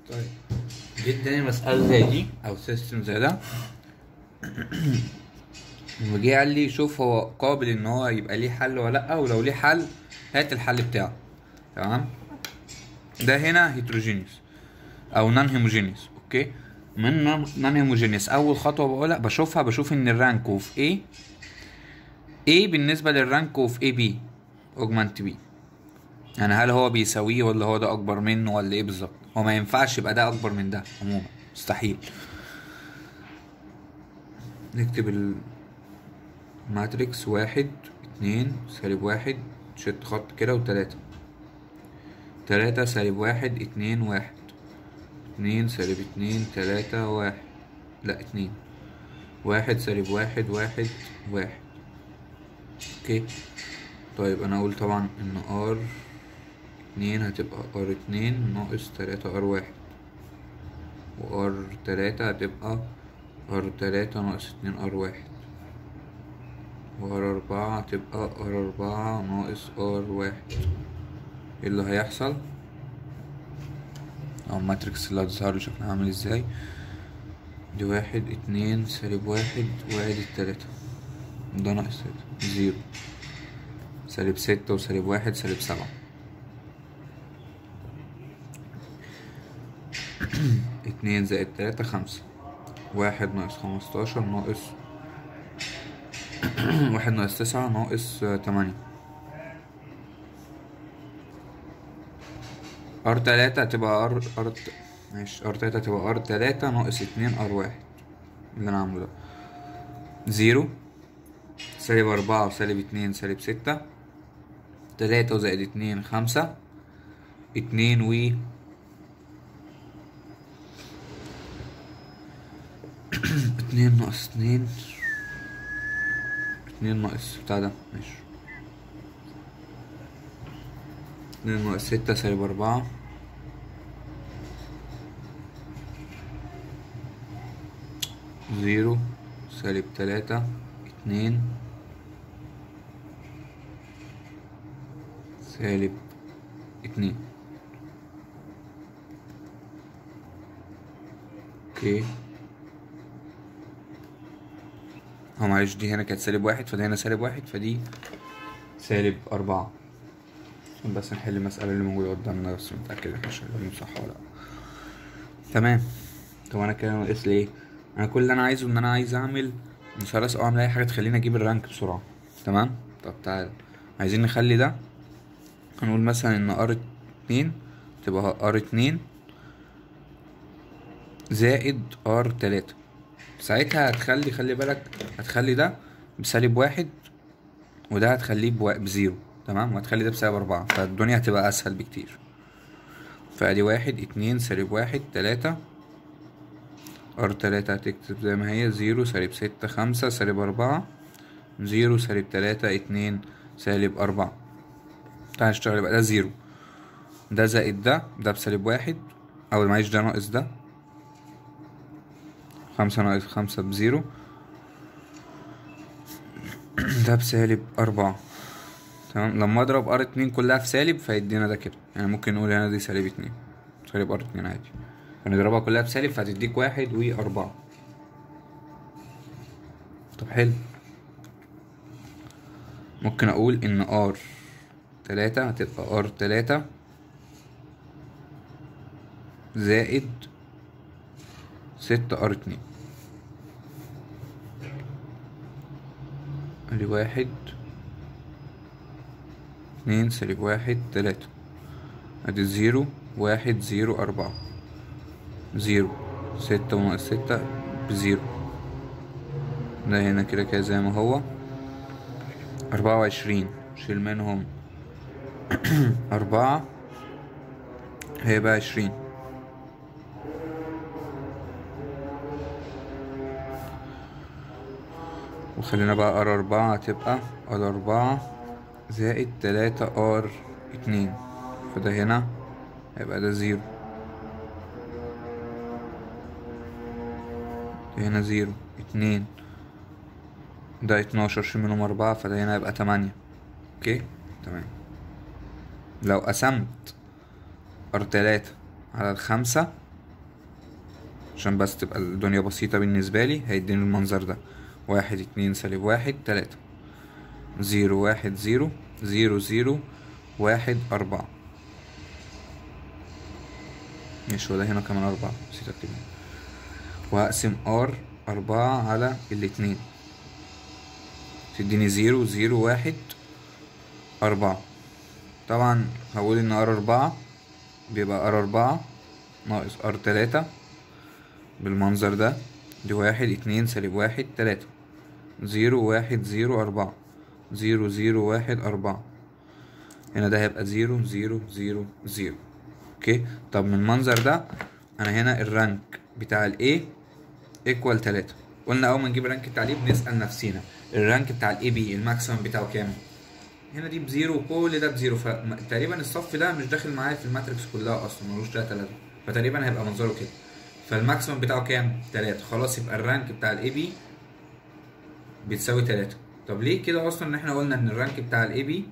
طيب جيت تاني مسألة زي دي أو سيستم زي ده وجه قال لي شوف هو قابل إن هو يبقى ليه حل ولا لأ ولو ليه حل هات الحل بتاعه تمام ده هنا هيتروجينيوس أو نان هيموجينيوس أوكي من نان هيموجينيوس أول خطوة بقولها بشوفها بشوف إن الرانك في A A بالنسبة للرانك في AB أوجمانت B يعني هل هو بيساويه ولا هو ده اكبر منه ولا ايه بالظبط هو ما ينفعش يبقى ده اكبر من ده عموما مستحيل نكتب الماتريكس واحد اتنين سالب واحد شت خط كده وتلاتة تلاتة سالب واحد اتنين واحد اتنين سالب اتنين تلاتة واحد لا اتنين واحد سالب واحد واحد واحد اوكي طيب انا اقول طبعا ان ار اتنين هتبقى ار اتنين ناقص تلاتة ار واحد وار تلاتة هتبقى ار تلاتة ناقص اتنين ار واحد وار أربعة هتبقى ار أربعة ناقص ار واحد ايه اللي هيحصل او الماتريكس اللي هتظهر شكلها عامل ازاي دي واحد اتنين سالب واحد وادي التلاتة ده ناقص تلاتة زيرو سالب ستة وسالب واحد سالب سبعة اتنين زائد تلاتة خمسة واحد ناقص خمستاشر ناقص واحد ناقص تسعة ناقص تمانية ار تلاتة هتبقى ار ار ماشي ار تلاتة هتبقى ار تلاتة ناقص اتنين ار واحد اللي انا عامله ده زيرو سالب أربعة وسالب اتنين سالب ستة تلاتة وزائد اتنين خمسة اتنين و اتنين ناقص اتنين اتنين ناقص بتاع ده ماشي اتنين ناقص ستة سالب أربعة زيرو سالب تلاتة اتنين سالب اتنين اوكي هو معلش دي هنا كانت سالب واحد فدي هنا سالب واحد فدي سالب أربعة عشان بس نحل المسألة اللي موجودة قدامنا بس متأكد احنا شغالين صح ولا لأ تمام طب أنا كده ناقص لي ايه؟ أنا كل اللي أنا عايزه إن أنا عايز أعمل مثلث أو أعمل أي حاجة تخليني أجيب الرانك بسرعة تمام؟ طب تعال عايزين نخلي ده هنقول مثلا إن ار اتنين تبقى ار اتنين زائد ار تلاتة ساعتها هتخلي خلي بالك هتخلي ده بسالب واحد وده هتخليه بوا- بزيرو تمام وهتخلي ده بسالب أربعة فالدنيا هتبقى أسهل بكتير فأدي واحد اتنين سالب واحد تلاتة ار تلاتة هتكتب زي ما هي زيرو سالب ستة خمسة سالب أربعة زيرو سالب تلاتة اتنين سالب أربعة تعال نشتغل يبقى ده زيرو ده زائد ده ده بسالب واحد أو معلش ده ناقص ده خمسة ناقص خمسة بزيرو ده بسالب أربعة تمام لما أضرب ار اتنين كلها في سالب فيدينا ده كده يعني ممكن نقول هنا دي سالب اتنين سالب ار اتنين عادي هنضربها كلها في سالب فهتديك واحد وأربعة طب حلو ممكن أقول إن ار تلاتة هتبقى ار تلاتة زائد ستة ار اتنين ادي واحد اتنين سالب واحد تلاتة ادي زيرو واحد زيرو أربعة زيرو ستة وناقص ستة بزيرو ده هنا كده كده زي ما هو أربعة وعشرين شيل منهم أربعة هيبقى عشرين وخلينا بقى ار أربعة هتبقى ار أربعة زائد تلاتة ار اتنين فده هنا هيبقى ده زيرو ده هنا زيرو اتنين ده اتناشر شيل منهم أربعة فده هنا هيبقى تمانية اوكي تمام لو قسمت ار تلاتة على الخمسة عشان بس تبقى الدنيا بسيطة بالنسبة لي هيديني المنظر ده واحد اتنين سالب واحد تلاتة زيرو واحد زيرو زيرو زيرو واحد أربعة ماشي وده هنا كمان أربعة نسيت أكتبها وهقسم ار أربعة على الاتنين تديني زيرو زيرو واحد أربعة طبعا هقول إن ار أربعة بيبقى ار أربعة ناقص ار تلاتة بالمنظر ده دي واحد اتنين سالب واحد تلاتة زيرو واحد زيرو أربعة زيرو زيرو واحد أربعة هنا ده هيبقى زيرو زيرو زيرو زيرو اوكي طب من المنظر ده انا هنا الرانك بتاع الاي ايكوال تلاتة قلنا اول ما نجيب الرانك بتاع الاي بنسأل نفسينا الرانك بتاع الاي بي الماكسيمم بتاعه كام هنا دي بزيرو وكل ده بزيرو فتقريبا الصف ده مش داخل معايا في الماتريكس كلها اصلا ملوش تلاتة لازمة فتقريبا هيبقى منظره كده فالماكسيمم بتاعه كام تلاتة خلاص يبقى الرانك بتاع الاي بي بتساوي تلاتة طب ليه كده اصلا ان احنا قلنا ان الرانك بتاع الاي بي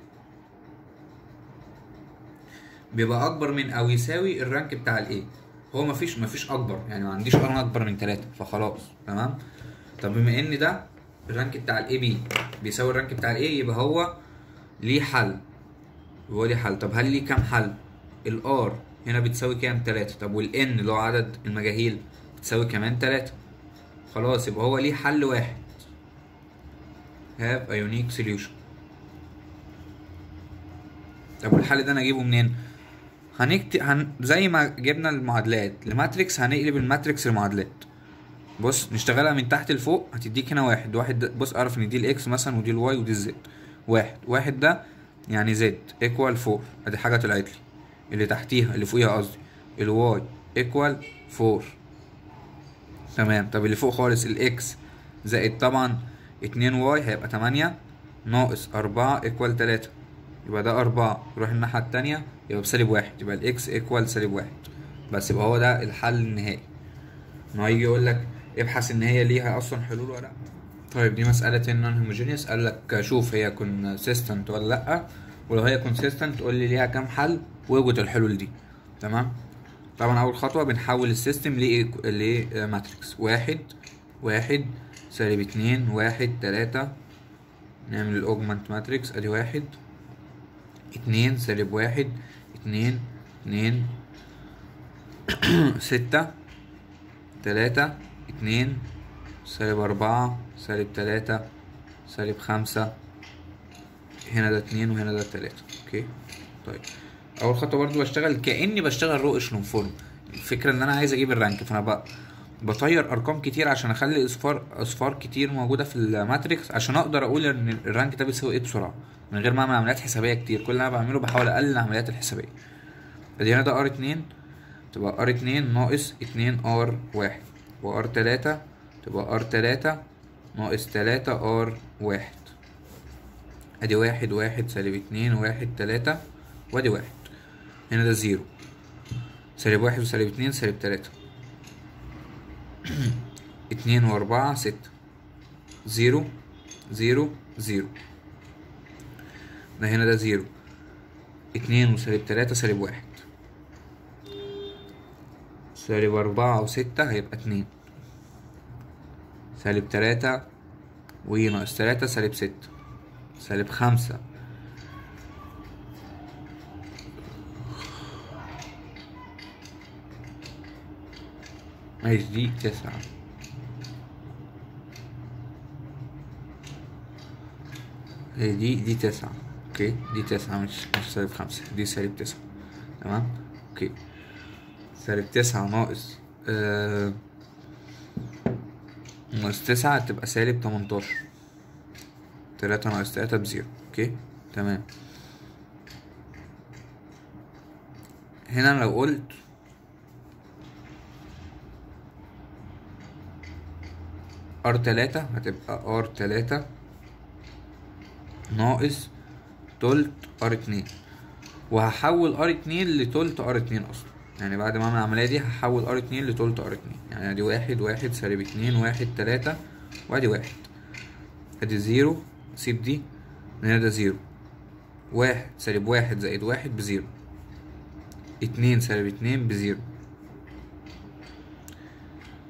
بيبقى اكبر من او يساوي الرانك بتاع الاي هو مفيش مفيش اكبر يعني ما عنديش ارقام اكبر من تلاتة فخلاص تمام طب بما ان ده الرانك بتاع الاي بي بيساوي الرانك بتاع الاي يبقى هو ليه حل هو ليه حل طب هل ليه كام حل الار هنا بتساوي كام تلاتة طب والان اللي هو عدد المجاهيل بتساوي كمان تلاتة خلاص يبقى هو ليه حل واحد have a unique solution طب والحل ده انا اجيبه منين هنكتب هن... زي ما جبنا المعادلات لماتريكس هنقلب الماتريكس لمعادلات بص نشتغلها من تحت لفوق هتديك هنا واحد واحد ده بص اعرف ان دي الاكس مثلا ودي الواي ودي الزد واحد واحد ده يعني زد ايكوال فور ادي حاجه طلعت لي اللي تحتيها اللي فوقيها قصدي الواي ايكوال فور تمام طب اللي فوق خالص الاكس زائد طبعا اتنين واي هيبقى تمانية ناقص أربعة ايكوال تلاتة يبقى ده أربعة يروح الناحية التانية يبقى بسالب واحد يبقى الإكس إيكوال سالب واحد بس يبقى هو ده الحل النهائي إن هو يجي يقول لك ابحث إن هي ليها أصلا حلول ولا لأ طيب دي مسألة نون هوموجينيوس قال لك شوف هي كونسيستنت ولا لأ ولو هي كونسيستنت قول لي ليها كام حل واوجد الحلول دي تمام طبعا أول خطوة بنحول السيستم لماتريكس واحد واحد سالب اتنين واحد تلاتة نعمل الأوجمنت ماتريكس أدي واحد اتنين سالب واحد اتنين اتنين ستة تلاتة اتنين سالب أربعة سالب تلاتة سالب خمسة هنا ده اتنين وهنا ده تلاتة اوكي طيب أول خطوة برضو بشتغل كأني بشتغل رو اشلون فورم الفكرة إن أنا عايز أجيب الرانك فأنا بقى بطير ارقام كتير عشان اخلي اصفار اصفار كتير موجوده في الماتريكس عشان اقدر اقول ان الرانك ده بيساوي ايه بسرعه من غير ما اعمل عمليات حسابيه كتير كل اللي انا بعمله بحاول اقلل العمليات الحسابيه ادي هنا ده ار اتنين تبقى ار اتنين ناقص اتنين ار واحد وار تلاتة تبقى ار تلاتة ناقص تلاتة ار واحد ادي واحد واحد سالب اتنين واحد تلاتة وادي واحد هنا ده زيرو سالب واحد وسالب اتنين سالب تلاتة اتنين واربعة ستة زيرو زيرو زيرو ده هنا ده زيرو اتنين وسالب تلاتة سالب واحد سالب أربعة وستة هيبقى اتنين سالب تلاتة وناقص تلاتة سالب ستة سالب خمسة ماشي دي تسعة دي دي تسعة اوكي دي تسعة مش مش سالب خمسة دي سالب تسعة تمام اوكي سالب تسعة ناقص آه ناقص تسعة تبقى سالب تمنتاشر تلاتة ناقص تلاتة بزيرو اوكي تمام هنا لو قلت ار تلاتة هتبقى ار تلاتة ناقص تلت ار اتنين وهحول ار اتنين لتلت ار اتنين اصلا يعني بعد ما اعمل العملية دي هحول ار اتنين لتلت ار اتنين يعني ادي واحد واحد سالب اتنين واحد تلاتة وادي واحد ادي زيرو سيب دي هنا ده زيرو واحد سالب واحد زائد واحد بزيرو اتنين سالب اتنين بزيرو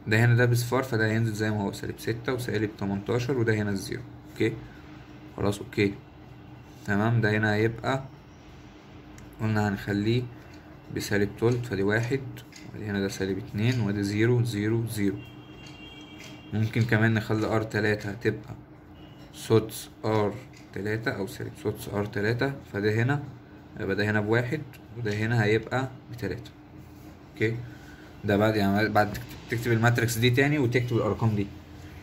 ده هنا ده بصفار فده هينزل زي ما هو سالب ستة وسالب تمنتاشر وده هنا الزيرو اوكي خلاص اوكي تمام ده هنا هيبقى قلنا هنخليه بسالب تلت فدي واحد وادي هنا ده سالب اتنين وادي زيرو زيرو زيرو ممكن كمان نخلي ار تلاتة هتبقى سوتس ار تلاتة او سالب سوتس ار تلاتة فده هنا يبقى ده هنا بواحد وده هنا هيبقى بتلاتة اوكي ده بعد يعني بعد تكتب الماتريكس دي تاني وتكتب الارقام دي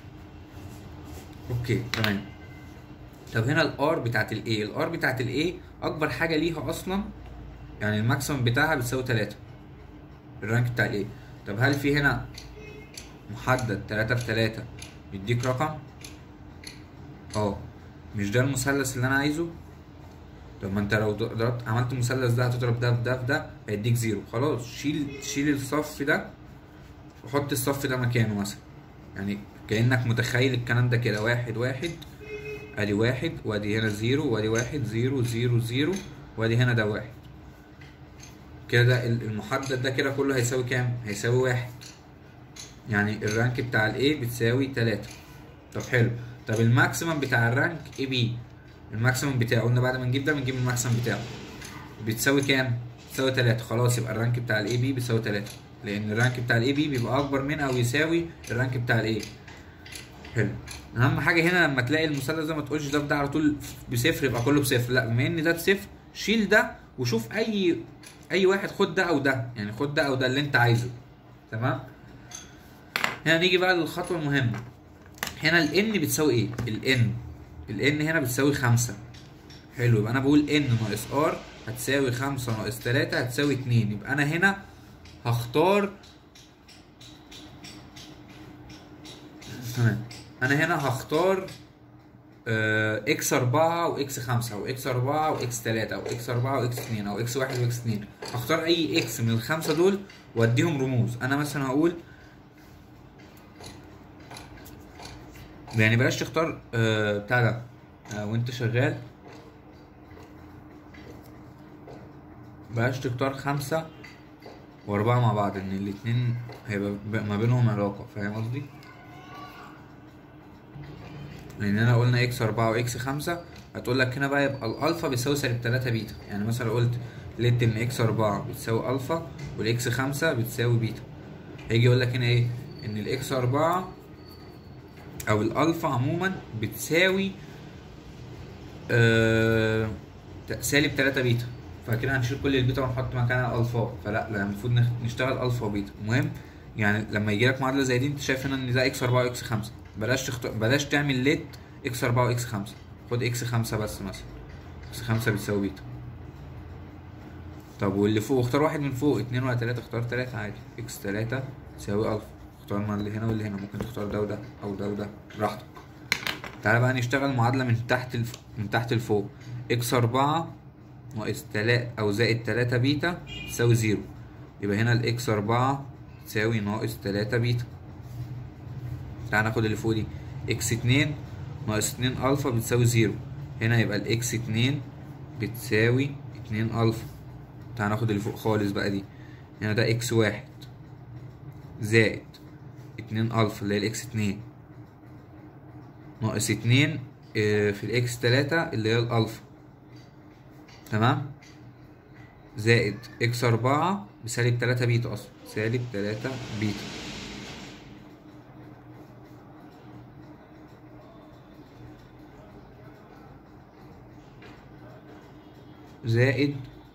اوكي تمام طب هنا الار بتاعت الاي الار بتاعت الاي اكبر حاجه ليها اصلا يعني الماكسيمم بتاعها بتساوي تلاتة الرانك بتاع الاي طب هل في هنا محدد تلاتة في تلاتة يديك رقم اه مش ده المثلث اللي انا عايزه طب ما انت لو ضربت عملت المثلث ده هتضرب ده في ده في ده هيديك زيرو خلاص شيل شيل الصف ده وحط الصف ده مكانه مثلا يعني كانك متخيل الكلام ده كده واحد واحد ادي واحد وادي هنا زيرو وادي واحد زيرو زيرو زيرو وادي هنا ده واحد كده المحدد ده كده كله هيساوي كام؟ هيساوي واحد يعني الرانك بتاع الاي بتساوي تلاتة طب حلو طب الماكسيمم بتاع الرانك اي بي الماكسيمم بتاعه قلنا بعد ما نجيب ده بنجيب الماكسيمم بتاعه بتساوي كام؟ بتساوي تلاتة خلاص يبقى الرانك بتاع الاي بي بيساوي تلاتة لان الرانك بتاع الاي بي بيبقى اكبر من او يساوي الرانك بتاع الاي حلو اهم حاجه هنا لما تلاقي المثلث ده ما تقولش ده ده على طول بصفر يبقى كله بصفر لا بما ان ده بصفر شيل ده وشوف اي اي واحد خد ده او ده يعني خد ده او ده اللي انت عايزه تمام هنا نيجي بقى للخطوه المهمه هنا الان بتساوي ايه الان الان هنا بتساوي خمسة حلو يبقى انا بقول ان ناقص ار هتساوي خمسة ناقص تلاتة هتساوي اتنين يبقى انا هنا هختار تمام انا هنا هختار آه، اكس 4 واكس 5 او اكس 4 واكس 3 او اكس 4 واكس 2 او اكس 1 واكس 2 هختار اي اكس من الخمسه دول واديهم رموز انا مثلا هقول يعني بلاش تختار آه، بتاع ده آه، وانت شغال بلاش تختار خمسة وأربعة مع بعض إن الاتنين هيبقى ما بينهم علاقة فاهم قصدي؟ لاننا قلنا اكس 4 واكس 5 هتقول لك هنا بقى يبقى الالفا بيساوي سالب 3 بيتا يعني مثلا قلت لقيت ان اكس 4 بتساوي الفا والاكس 5 بتساوي بيتا هيجي يقول لك هنا ايه ان الاكس 4 او الالفا عموما بتساوي آه سالب 3 بيتا فكده هنشيل كل البيتا ونحط مكانها الفا فلا لا المفروض نشتغل الفا وبيتا المهم يعني لما يجي لك معادله زي دي انت شايف هنا ان ده اكس 4 واكس 5 بلاش تختار بلاش تعمل ليت اكس 4 واكس 5 خد اكس 5 بس مثلا اكس 5 بتساوي بيتا طب واللي فوق اختار واحد من فوق اتنين ولا تلاتة اختار تلاتة عادي اكس تلاتة تساوي الفا اختار ما اللي هنا واللي هنا ممكن تختار ده وده او ده وده براحتك تعالى بقى نشتغل معادلة من تحت الف... من تحت لفوق اكس أربعة ناقص تلاتة أو زائد تلاتة بيتا تساوي زيرو يبقى هنا الإكس أربعة تساوي ناقص تلاتة بيتا تعال ناخد اللي فوق دي اكس اتنين ناقص اتنين الفا بتساوي زيرو هنا يبقى الاكس اتنين بتساوي اتنين الفا تعال ناخد اللي فوق خالص بقى دي هنا ده اكس واحد زائد اتنين الفا اللي هي الاكس اتنين ناقص اتنين اه في الاكس تلاتة اللي هي الالفا تمام زائد اكس اربعة بسالب تلاتة بيتا اصلا سالب تلاتة بيتا زائد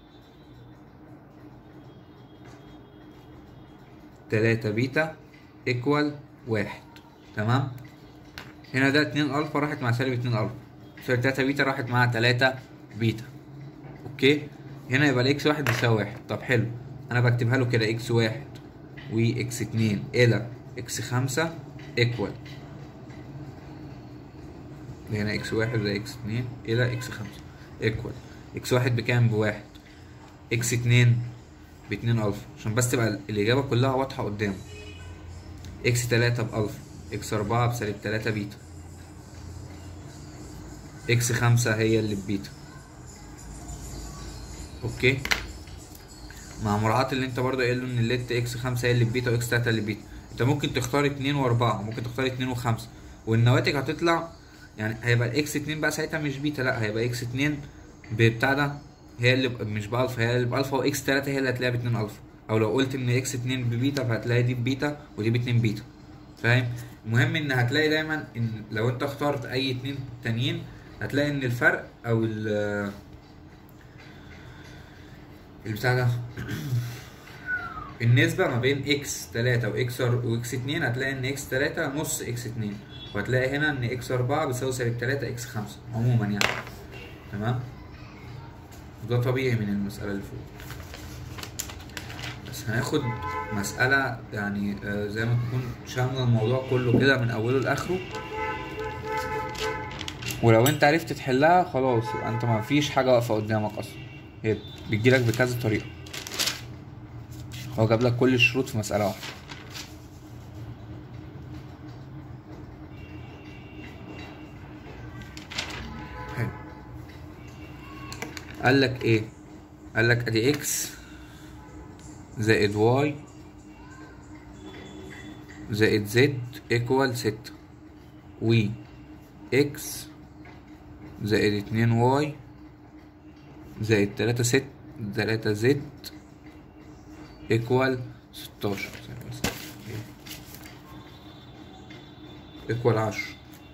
تلاتة بيتا ايكوال واحد تمام هنا ده اتنين الفا راحت مع سالب اتنين الفا سالب تلاتة بيتا راحت مع تلاتة بيتا اوكي هنا يبقى الاكس واحد بيساوي واحد طب حلو انا بكتبها له كده اكس واحد واكس اتنين الى اكس خمسة ايكوال هنا اكس واحد وده اكس اتنين الى اكس خمسة ايكوال اكس واحد بكام بواحد اكس اتنين باتنين الفا عشان بس تبقى الاجابة كلها واضحة قدامه اكس تلاتة بالفا اكس اربعة بسالب تلاتة بيتا اكس خمسة هي اللي ببيتا اوكي مع مراعاة اللي انت برضه قايل له ان الليت اكس خمسة هي اللي ببيتا واكس تلاتة اللي ببيتا انت ممكن تختار اتنين واربعة ممكن تختار اتنين وخمسة والنواتج هتطلع يعني هيبقى الاكس اتنين بقى ساعتها مش بيتا لا هيبقى اكس اتنين بتاع ده هي اللي ب- مش بألفا هي اللي بألفا واكس تلاتة هي اللي هتلاقيها باتنين ألفا أو لو قلت إن اكس اتنين ببيتا فهتلاقي دي ببيتا ودي باتنين بيتا فاهم؟ المهم إن هتلاقي دايما إن لو أنت اخترت أي اتنين تانيين هتلاقي إن الفرق أو ال البتاع ده النسبة ما بين اكس تلاتة واكس واكس اتنين هتلاقي ان اكس تلاتة نص اكس اتنين وهتلاقي هنا ان اكس اربعة بيساوي سالب تلاتة اكس خمسة عموما يعني تمام وده طبيعي من المسألة اللي فوق بس هناخد مسألة يعني آه، زي ما تكون شاملة الموضوع كله كده من أوله لآخره ولو انت عرفت تحلها خلاص يبقى انت ما فيش حاجة واقفة قدامك أصلا هي بتجيلك بكذا طريقة هو جاب لك كل الشروط في مسألة واحدة حلو قال لك ايه قال لك ادي اكس زائد واي زائد زد ايكوال ستة و اكس زائد اتنين واي زائد تلاتة ست تلاتة زد ايكوال ستاشر ايكوال عشرة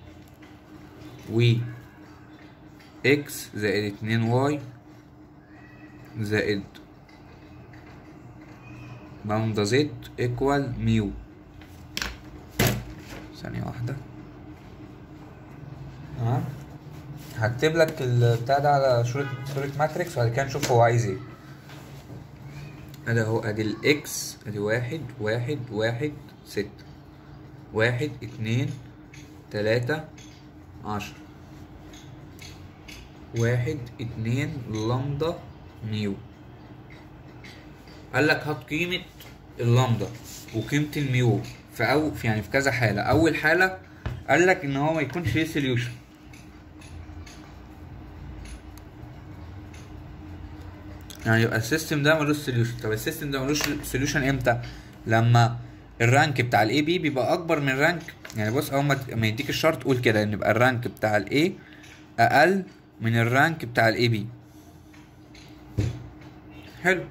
و اكس زائد اتنين واي زائد لامدا زد ايكوال ميو ثانية واحدة تمام هكتب لك البتاع ده على صورة صورة ماتريكس وبعد كده نشوف هو عايز ايه ادي اهو ادي الاكس ادي واحد واحد واحد ستة واحد اتنين تلاتة عشرة واحد اتنين لامدا ميو قال لك هات قيمة اللامدا وقيمة الميو في أو في يعني في كذا حالة أول حالة قال لك إن هو ما يكونش ليه سوليوشن يعني يبقى السيستم ده ملوش سوليوشن طب السيستم ده ملوش سوليوشن امتى لما الرانك بتاع الاي بي بيبقى اكبر من رانك يعني بص اول ما ت- ما يديك الشرط قول كده ان يبقى الرانك بتاع الاي اقل من الرانك بتاع الاي بي حلو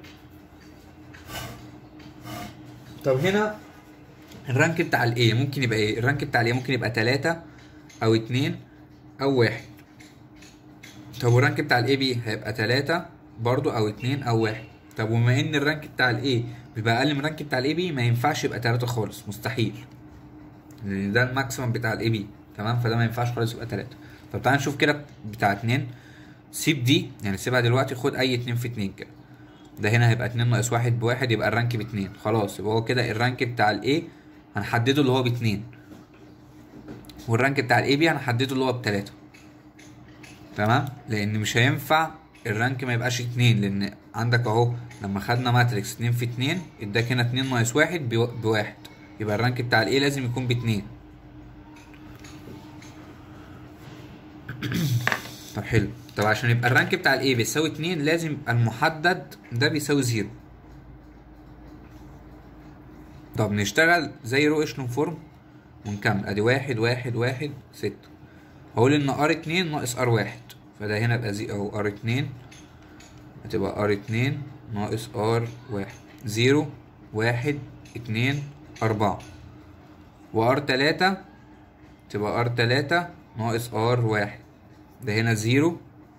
طب هنا الرانك بتاع الاي ممكن يبقى ايه الرانك بتاع الاي ممكن يبقى تلاتة او اتنين او واحد طب والرانك بتاع الاي بي هيبقى تلاتة برضو او اتنين او واحد طب وما ان الرانك بتاع الاي بيبقى اقل من الرانك بتاع الاي بي ما ينفعش يبقى تلاتة خالص مستحيل لان ده الماكسيمم بتاع الاي بي تمام فده ما ينفعش خالص يبقى تلاتة طب تعال نشوف كده بتاع اتنين سيب دي يعني سيبها دلوقتي خد اي اتنين في اتنين كده ده هنا هيبقى اتنين ناقص واحد بواحد يبقى الرانك باتنين خلاص يبقى هو كده الرانك بتاع الاي هنحدده اللي هو باتنين والرانك بتاع الاي بي هنحدده اللي هو بتلاتة تمام لان مش هينفع الرانك ما يبقاش اتنين لان عندك اهو لما خدنا ماتريكس اتنين في اتنين اداك هنا اتنين ناقص واحد بو- بواحد يبقى الرانك بتاع الايه لازم يكون باتنين طب حلو طب عشان يبقى الرانك بتاع الايه بيساوي اتنين لازم يبقى المحدد ده بيساوي زيرو طب نشتغل زي رو اشلون فورم ونكمل ادي واحد واحد واحد ستة هقول ان ار اتنين ناقص ار واحد فده هنا يبقى زي او ار اتنين هتبقى ار اتنين ناقص ار واحد زيرو واحد اتنين اربعة وار تلاتة تبقى ار تلاتة ناقص ار واحد ده هنا زيرو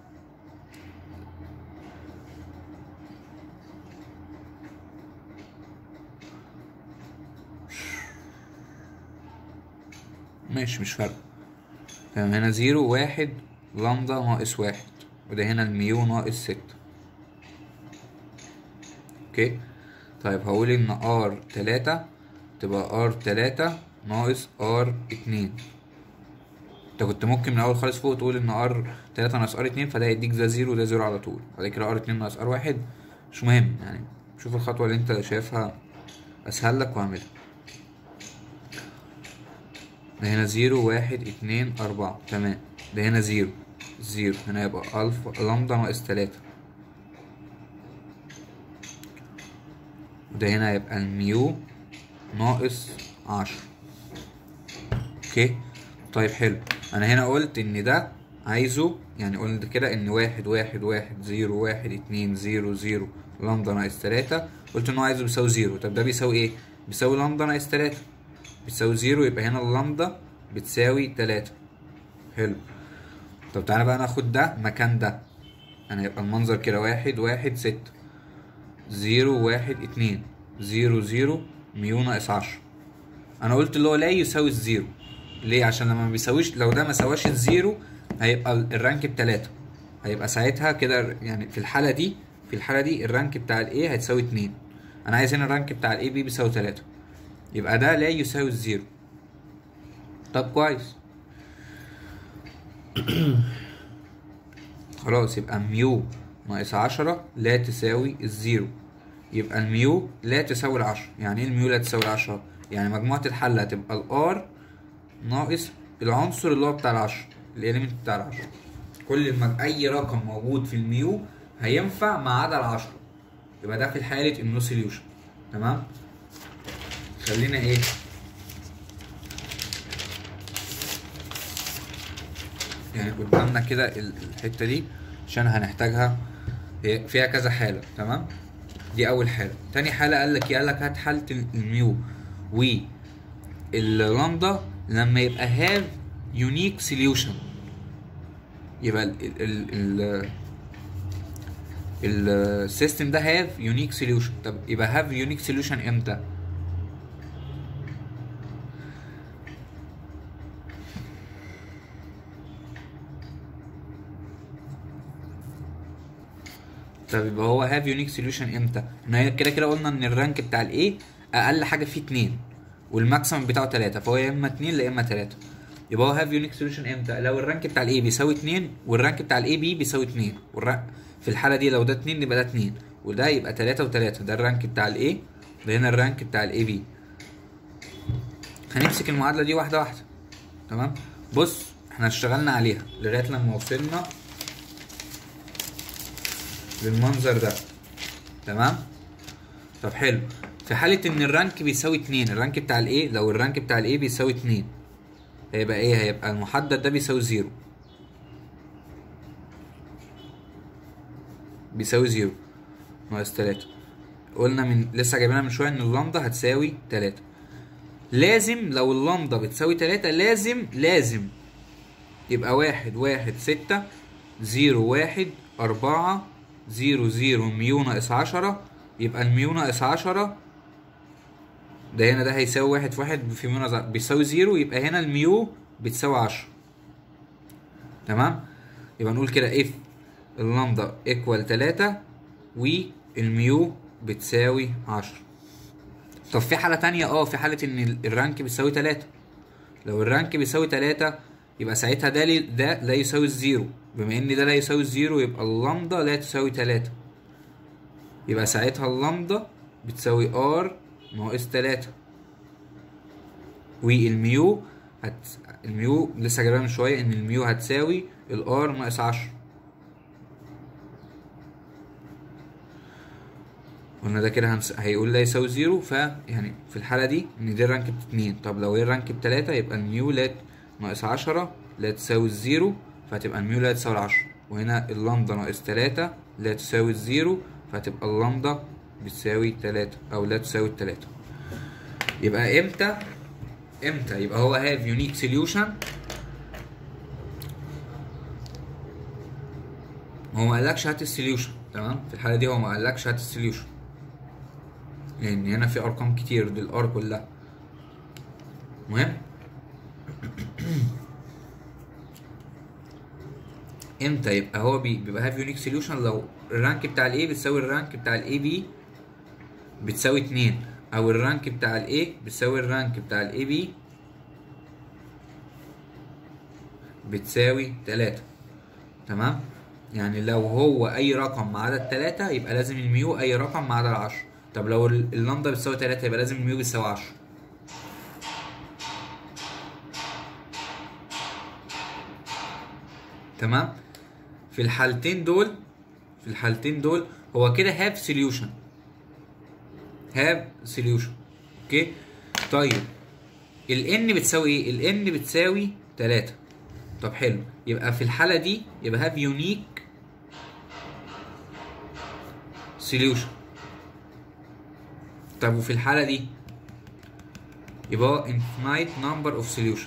ماشي مش فارقة تمام هنا زيرو واحد لامدا ناقص واحد وده هنا الميو ناقص ستة اوكي طيب هقول ان ار تلاتة تبقى ار تلاتة ناقص ار اتنين انت كنت ممكن من الاول خالص فوق تقول ان ار تلاتة ناقص ار اتنين فده يديك ده زيرو وده زيرو على طول بعد كده ار اتنين ناقص ار واحد مش مهم يعني شوف الخطوة اللي انت شايفها اسهل لك واعملها ده هنا زيرو واحد اتنين أربعة تمام ده هنا زيرو زيرو هنا يبقى ألفا لامدا ناقص تلاتة وده هنا يبقى الميو ناقص عشرة اوكي طيب حلو انا هنا قلت ان ده عايزه يعني قلت كده ان واحد واحد واحد زيرو واحد اتنين زيرو زيرو لامدا ناقص تلاتة قلت ان هو عايزه بيساوي زيرو طب ده بيساوي ايه بيساوي لامدا ناقص تلاتة بتساوي زيرو يبقى هنا اللامدا بتساوي تلاتة حلو طب تعالى بقى ناخد ده مكان ده يعني يبقى المنظر كده واحد واحد ستة زيرو واحد اتنين زيرو زيرو ميو ناقص عشرة انا قلت اللي هو لا يساوي الزيرو ليه عشان لما ما بيساويش لو ده ما سواش الزيرو هيبقى الرانك بتلاتة هيبقى ساعتها كده يعني في الحالة دي في الحالة دي الرانك بتاع الايه هتساوي اتنين انا عايز هنا الرانك بتاع الاي بي بيساوي تلاتة يبقى ده لا يساوي الزيرو طب كويس خلاص يبقى ميو ناقص عشرة لا تساوي الزيرو يبقى الميو لا تساوي العشرة يعني ايه الميو لا تساوي العشرة يعني مجموعة الحل هتبقى الار ناقص العنصر اللي هو بتاع العشرة الاليمنت بتاع العشرة كل المج... اي رقم موجود في الميو هينفع ما عدا العشرة يبقى ده في حالة النو سوليوشن تمام خلينا ايه يعني قدامنا كده ال- الحته دي عشان هنحتاجها هي فيها كذا حاله تمام دي اول حاله تاني حاله قال لك إيه؟ قال لك هات حاله ال- الميو و اللامدا لما يبقى هاف يونيك سوليوشن يبقى ال ال ال السيستم ده هاف يونيك سوليوشن طب يبقى هاف يونيك سوليوشن امتى طب يبقى هو هاف يونيك سوليوشن امتى؟ احنا كده كده قلنا ان الرانك بتاع الاي اقل حاجه فيه اتنين والماكسيمم بتاعه تلاته فهو يا اما اتنين يا اما تلاته يبقى هو هاف يونيك سوليوشن امتى؟ لو الرانك بتاع الاي بيساوي اتنين والرانك بتاع الاي بي بيساوي اتنين والرانك في الحاله دي لو ده اتنين يبقى ده اتنين وده يبقى تلاته وتلاته ده الرانك بتاع الاي ده هنا الرانك بتاع الاي بي هنمسك المعادله دي واحده واحده تمام بص احنا اشتغلنا عليها لغايه لما وصلنا بالمنظر ده تمام طب حلو في حالة ان الرانك بيساوي اتنين الرانك بتاع الايه لو الرانك بتاع الايه بيساوي اتنين هيبقى ايه هيبقى المحدد ده بيساوي زيرو بيساوي زيرو ناقص تلاتة قلنا من لسه جايبينها من شوية ان اللامدا هتساوي تلاتة لازم لو اللامدا بتساوي تلاتة لازم لازم يبقى واحد واحد ستة زيرو واحد أربعة زيرو زيرو ميو ناقص عشرة يبقى الميو ناقص عشرة ده هنا ده هيساوي واحد في واحد في ميو ناقص ع- بيساوي زيرو يبقى هنا الميو بتساوي عشرة تمام يبقى نقول كده اف اللامدا ايكوال تلاتة والميو بتساوي عشرة طب في حالة تانية اه في حالة ان ال- الرانك بيساوي تلاتة لو الرانك بيساوي تلاتة يبقى ساعتها ده لي- ده لا يساوي الزيرو بما ان ده لا يساوي الزيرو يبقى اللامدا لا تساوي تلاتة يبقى ساعتها اللامدا بتساوي ار ناقص تلاتة والميو هت... الميو لسه جايبها من شوية ان الميو هتساوي الار ناقص عشرة قلنا ده كده هنس... هيقول لا يساوي زيرو ف يعني في الحالة دي ان دي الرانك باتنين طب لو ايه الرانك بتلاتة يبقى الميو لا ناقص عشرة لا تساوي الزيرو فهتبقى الميو لا تساوي العشرة وهنا اللامدا ناقص تلاتة لا تساوي الزيرو فهتبقى اللامدا بتساوي تلاتة او لا تساوي التلاتة يبقى امتى امتى يبقى هو هاف يونيك سوليوشن هو ما قالكش هات السوليوشن تمام في الحالة دي هو ما قالكش هات السوليوشن لان هنا في ارقام كتير دي الار كلها مهم امتى يبقى هو بي بيبقى هاف يونيك سوليوشن لو الرانك بتاع الاي بتساوي الرانك بتاع الاي بي بتساوي اتنين او الرانك بتاع الاي بتساوي الرانك بتاع الاي بي بتساوي تلاتة تمام يعني لو هو اي رقم ما عدا التلاتة يبقى لازم الميو اي رقم ما عدا العشرة طب لو ال- اللامدا بتساوي تلاتة يبقى لازم الميو بتساوي عشرة تمام في الحالتين دول في الحالتين دول هو كده هاف سوليوشن هاف سوليوشن اوكي طيب ال n بتساوي ايه ال n بتساوي 3 طب حلو يبقى في الحاله دي يبقى have unique solution طب وفي الحاله دي يبقى هو infinite number of solution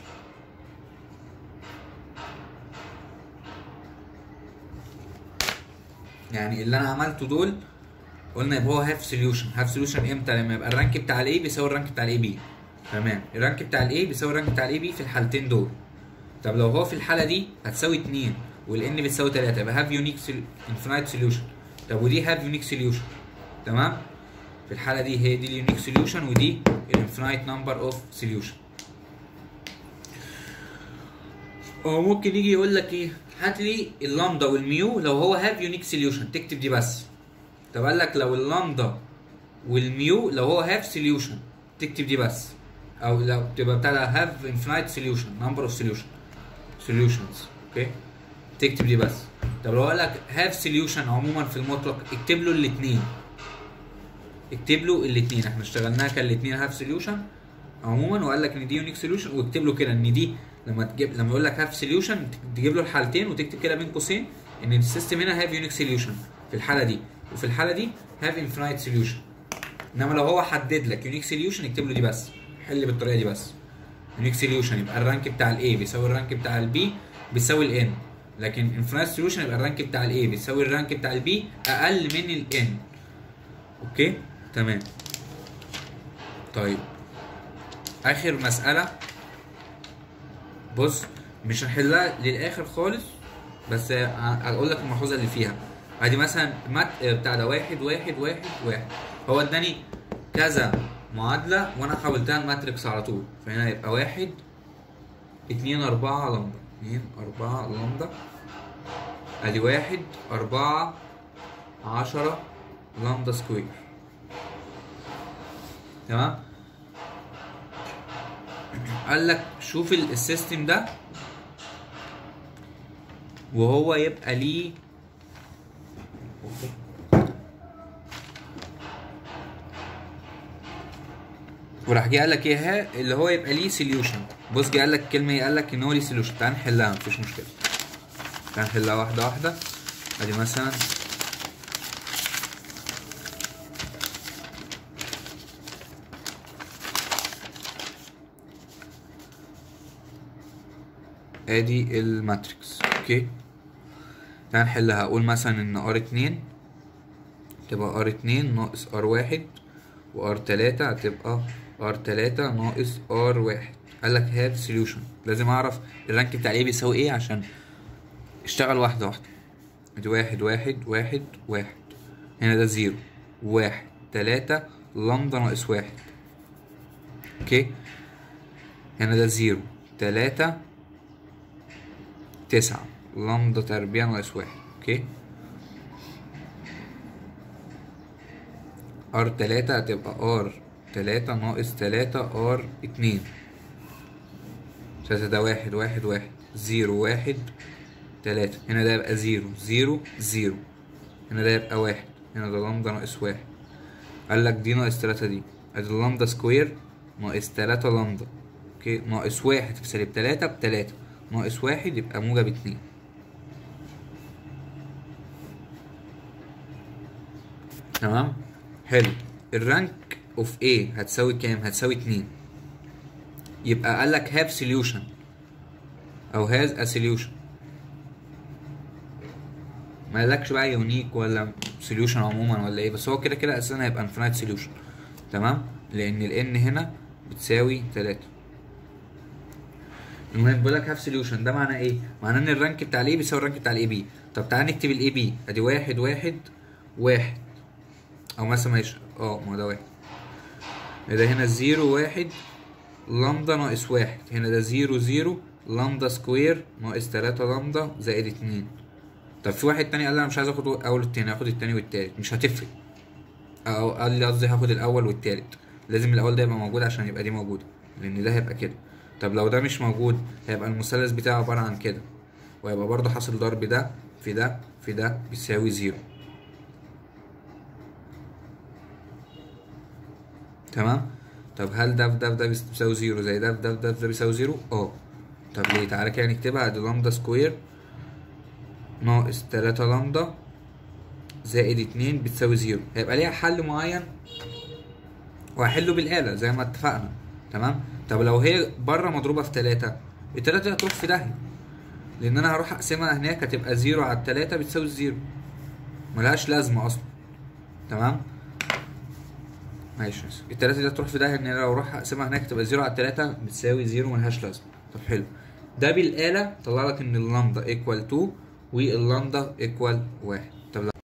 يعني اللي انا عملته دول قلنا يبقى هو هاف سوليوشن هاف سوليوشن امتى لما يبقى الرانك بتاع الاي بيساوي الرانك بتاع الاي بي تمام الرانك بتاع الاي بيساوي الرانك بتاع الاي بي في الحالتين دول طب لو هو في الحاله دي هتساوي 2 والان بتساوي 3 يبقى هاف يونيك انفينايت سوليوشن طب ودي هاف يونيك سوليوشن تمام في الحاله دي هي دي اليونيك سوليوشن ودي الانفينايت نمبر اوف سوليوشن هو ممكن يجي يقول لك ايه هات لي اللامدا والميو لو هو هاف يونيك سوليوشن تكتب دي بس طب قال لك لو اللامدا والميو لو هو هاف سوليوشن تكتب دي بس او لو تبقى بتاع هاف انفينايت سوليوشن نمبر اوف سوليوشن سوليوشنز اوكي تكتب دي بس طب لو قال لك هاف سوليوشن عموما في المطلق اكتب له الاثنين اكتب له الاثنين احنا اشتغلناها كان الاثنين هاف سوليوشن عموما وقال لك ان دي يونيك سوليوشن واكتب له كده ان دي لما تجيب لما يقول لك هاف سوليوشن تجيب له الحالتين وتكتب كده بين قوسين ان السيستم هنا هاف يونيك سوليوشن في الحاله دي وفي الحاله دي هاف انفينايت سوليوشن انما لو هو حدد لك يونيك سوليوشن اكتب له دي بس حل بالطريقه دي بس يونيك سوليوشن يبقى الرانك بتاع الاي بيساوي الرانك بتاع البي بيساوي الان لكن انفينايت سوليوشن يبقى الرانك بتاع الاي بيساوي الرانك بتاع البي اقل من الان اوكي تمام طيب اخر مساله بص مش هنحلها للاخر خالص بس هقول لك الملحوظه اللي فيها ادي مثلا مات بتاع ده واحد واحد واحد واحد هو اداني كذا معادله وانا حولتها الماتريكس على طول فهنا يبقى واحد اتنين اربعة لمبدا اتنين اربعة لمبدا ادي واحد اربعة عشرة لمبدا سكوير تمام قال لك شوف السيستم ده وهو يبقى ليه وراح جه قال لك ايه ها اللي هو يبقى ليه سوليوشن بص جه قال لك كلمه ايه قال لك ان هو ليه سوليوشن تعال نحلها مفيش مشكله تعال نحلها واحده واحده ادي مثلا ادي الماتريكس اوكي تعال نحلها اقول مثلا ان ار اتنين تبقى ار اتنين ناقص ار واحد وار تلاتة هتبقى ار تلاتة ناقص ار واحد قال لك هاف سوليوشن لازم اعرف الرانك بتاع ايه بيساوي ايه عشان اشتغل واحدة واحدة ادي واحد واحد واحد واحد هنا ده زيرو واحد تلاتة لمدة ناقص واحد اوكي هنا ده زيرو تلاتة تسعة لمدة تربيع ناقص واحد اوكي ار تلاتة هتبقى ار تلاتة ناقص تلاتة ار اتنين تلاتة ده واحد واحد واحد زيرو واحد تلاتة هنا ده يبقى زيرو زيرو زيرو هنا ده يبقى واحد هنا ده لمدة ناقص واحد قال لك دي ناقص تلاتة دي ادي اللمدة سكوير ناقص تلاتة لمدة اوكي ناقص واحد في سالب تلاتة بتلاتة ناقص واحد يبقى موجب اتنين تمام حلو الرانك اوف A هتساوي كام هتساوي اتنين يبقى قال لك have solution او has a solution ما قالكش بقى يونيك ولا solution عموما ولا ايه بس هو كده كده اساسا هيبقى infinite solution تمام لان ال n هنا بتساوي تلاتة المهم بيقول لك هاف سوليوشن ده معناه ايه؟ معناه ان الرانك بتاع الاي بيساوي الرانك بتاع الاي بي طب تعالى نكتب الاي بي ادي واحد واحد واحد او مثلا ماشي اه ما ده واحد ده هنا زيرو واحد لامدا ناقص واحد هنا ده زيرو زيرو لامدا سكوير ناقص تلاتة لامدا زائد اتنين طب في واحد تاني قال لي انا مش عايز اخد اول التاني هاخد التاني والتالت مش هتفرق او قال لي قصدي هاخد الاول والتالت لازم الاول ده يبقى موجود عشان يبقى دي موجوده لان ده هيبقى كده طب لو ده مش موجود هيبقى المثلث بتاعه عباره عن كده وهيبقى برضه حاصل ضرب ده في ده في ده بيساوي زيرو تمام طب هل ده في ده في ده بيساوي زيرو زي ده في ده في ده في ده بيساوي زيرو اه طب ليه تعالى كده نكتبها ادي لامدا سكوير ناقص تلاتة لامدا زائد اتنين بتساوي زيرو هيبقى ليها حل معين وهحله بالآلة زي ما اتفقنا تمام طب لو هي بره مضروبة في تلاتة التلاتة دي هتروح في داهية لأن أنا هروح أقسمها هناك هتبقى زيرو على التلاتة بتساوي الزيرو ملهاش لازمة أصلا تمام ماشي ماشي التلاتة دي هتروح في داهية إن أنا لو أروح أقسمها هناك تبقى زيرو على التلاتة بتساوي زيرو ملهاش لازمة طب حلو ده بالآلة طلع لك إن اللامدا ايكوال 2 واللامدا ايكوال 1